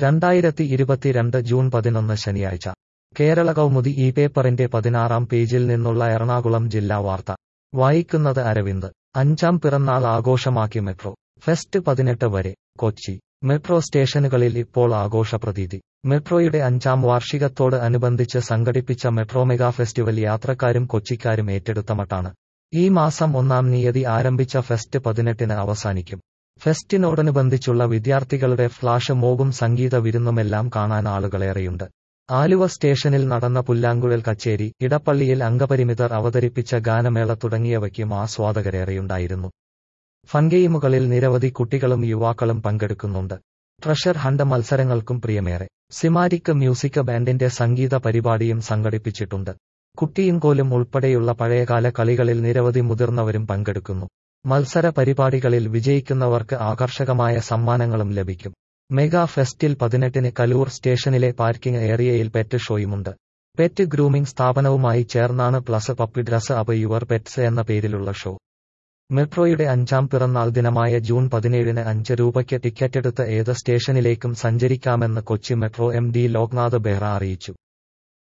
രണ്ടായിരത്തി ഇരുപത്തിരണ്ട് ജൂൺ പതിനൊന്ന് ശനിയാഴ്ച കേരള കൗമുദി ഈ പേപ്പറിന്റെ പതിനാറാം പേജിൽ നിന്നുള്ള എറണാകുളം ജില്ലാ വാർത്ത വായിക്കുന്നത് അരവിന്ദ് അഞ്ചാം പിറന്നാൾ ആഘോഷമാക്കി മെട്രോ ഫെസ്റ്റ് പതിനെട്ട് വരെ കൊച്ചി മെട്രോ സ്റ്റേഷനുകളിൽ ഇപ്പോൾ ആഘോഷപ്രതീതി മെട്രോയുടെ അഞ്ചാം വാർഷികത്തോട് അനുബന്ധിച്ച് സംഘടിപ്പിച്ച മെട്രോ മെഗാ ഫെസ്റ്റിവൽ യാത്രക്കാരും കൊച്ചിക്കാരും ഏറ്റെടുത്ത മട്ടാണ് ഈ മാസം ഒന്നാം തീയതി ആരംഭിച്ച ഫെസ്റ്റ് പതിനെട്ടിന് അവസാനിക്കും ഫെസ്റ്റിനോടനുബന്ധിച്ചുള്ള വിദ്യാർത്ഥികളുടെ ഫ്ലാഷ് മോബും സംഗീത വിരുന്നുമെല്ലാം കാണാൻ ആളുകളേറെയുണ്ട് ആലുവ സ്റ്റേഷനിൽ നടന്ന പുല്ലാങ്കുഴൽ കച്ചേരി ഇടപ്പള്ളിയിൽ അംഗപരിമിതർ അവതരിപ്പിച്ച ഗാനമേള തുടങ്ങിയവയ്ക്കും ആസ്വാദകരേറെയുണ്ടായിരുന്നു ഫൺഗെയിമുകളിൽ നിരവധി കുട്ടികളും യുവാക്കളും പങ്കെടുക്കുന്നുണ്ട് ട്രഷർ ഹണ്ട് മത്സരങ്ങൾക്കും പ്രിയമേറെ സിമാരിക് മ്യൂസിക് ബാൻഡിന്റെ സംഗീത പരിപാടിയും സംഘടിപ്പിച്ചിട്ടുണ്ട് കുട്ടിയും കോലും ഉൾപ്പെടെയുള്ള പഴയകാല കളികളിൽ നിരവധി മുതിർന്നവരും പങ്കെടുക്കുന്നു മത്സര പരിപാടികളിൽ വിജയിക്കുന്നവർക്ക് ആകർഷകമായ സമ്മാനങ്ങളും ലഭിക്കും മെഗാ ഫെസ്റ്റിൽ പതിനെട്ടിന് കലൂർ സ്റ്റേഷനിലെ പാർക്കിംഗ് ഏരിയയിൽ പെറ്റ് ഷോയുമുണ്ട് പെറ്റ് ഗ്രൂമിംഗ് സ്ഥാപനവുമായി ചേർന്നാണ് plus puppy dress up your pets എന്ന പേരിലുള്ള ഷോ മെട്രോയുടെ അഞ്ചാം പിറന്നാൾ ദിനമായ ജൂൺ പതിനേഴിന് അഞ്ച് രൂപയ്ക്ക് ടിക്കറ്റെടുത്ത് ഏത് സ്റ്റേഷനിലേക്കും സഞ്ചരിക്കാമെന്ന് Kochi metro M D Loknath Behera അറിയിച്ചു